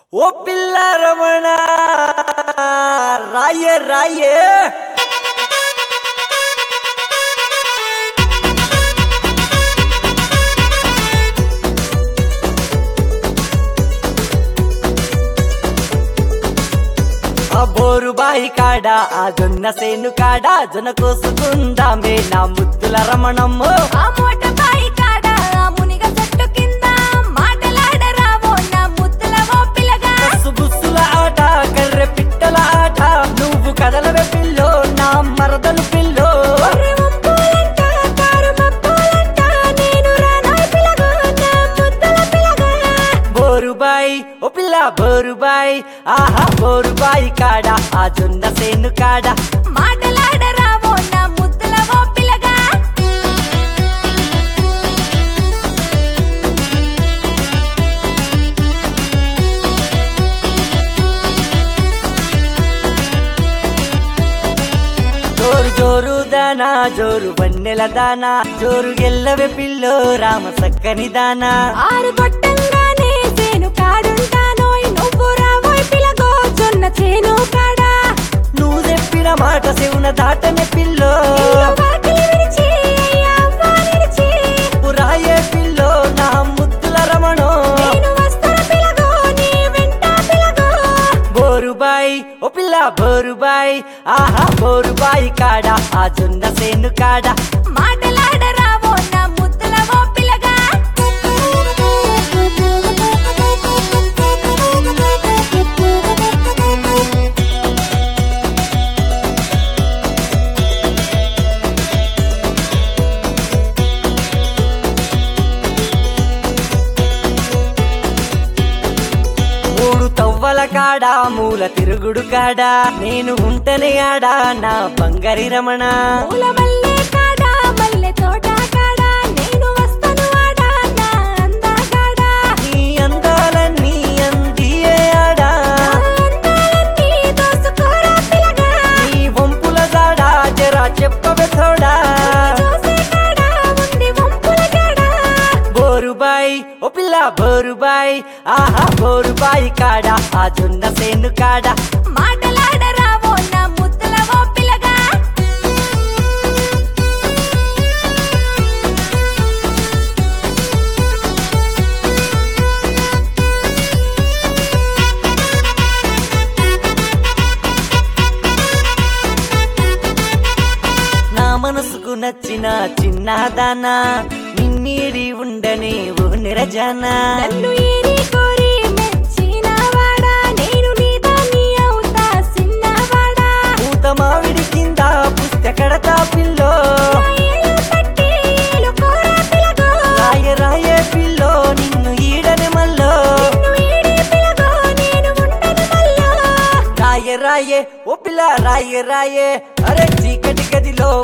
ఓ పిల్ల రమణ రాయే రాయే ఆ బోరు బాయి కాడ ఆ జొన్న సేను కాడ జొన్న కోసుకుందామే నా ముద్దుల రమణమ్మ ఆ మోట బాయి కాడ ఆ మునిగ చెట్టు కింద మాటలాడరావో నా ముద్దుల ఓ పిల్లగా బస్సు బుస్సుల ఆట కర్రె పిట్టల ఆట నువ్వు కదలవే పిల్లో నా మరదలు పిల్లో ఒర్రె వంపులంట, కారు మబ్బులంట, నేను రానాయ్ పిల్లగా, నా ముద్దుల పిల్లగా. బోరుబాయి ఓ పిల్ల బోరుబాయి ఆహా బోరుబాయి కాడ ఆ జొన్న సేను కాడ మాటలాడరావో నా ముద్దుల ఓ పిల్లగా జోరు జోరు దానా జోరు వన్నెల దానా జోరు గెల్లవే పిల్లో రామ సక్కని దానా ఆరు కొట్టంగానే చేను కాడుంటానోయ్ నువ్వు రావోయ్ పిల్లగో జొన్న చేను కాడా నువ్వు చెప్పిన మాట శివున దాటనే పిల్లో ఇల్లు వాకిలి విడిచి, అయ్యా అవ్వ నిలిచి, పురాయే పిల్లో నా ముద్దుల రమణో నేను వస్తాను పిల్లగో, నీ వెంట పిల్లగో. బోరుబాయి ఓ పిల్ల బోరుబాయి ఆహా బోరుబాయి కాడ ఆ జొన్న సేను కాడ మాటలాడరావో నా ముద్దుల ఓ పిల్లగా మూడు తవ్వల కాడ మూల తిరుగుడు కాడ నేను ఉంటనే ఆడ నా బంగారి రమణ పూల మల్లె కాడా, మల్లె తోట కాడా, నేను వస్తాను ఆడా, నా అందగాడా. నీ అందాలన్నీ అందియే ఆడ నా అందాలన్నీ దోసుకోరా పిల్లగా. నీ వంపుల జాడ జరా చెప్పవే తోడా చూసే కాడా, ఉంది వంపుల కాడా. బోరుబాయి ఓ పిల్ల బోరుబాయి ఆహా బోరుబాయి కాడ ఆ జొన్న సేను కాడ మాటలాడరావో నా ముద్దుల ఓ పిల్లగా నా మనసుకు నచ్చిన చిన్నదానా నిన్నీడి ఉండని ఓ నిరజానా నన్ను ఏరి కోరి మెచ్చినవాడా నేను నీ దాన్ని అవుతా సిన్నవాడా పూత మామిడి కింద పుస్తకడతా పిల్లో ఏలు పట్టి ఏలు కోరా పిలగో రాయ రాయే పిల్లో నిన్ను ఈడని మల్లో నిన్ను ఈడి పిలగో నేను ఉండను మల్లో రాయే రాయే ఓ పిల్ల రాయే రాయే అరే చీకటి గదిలో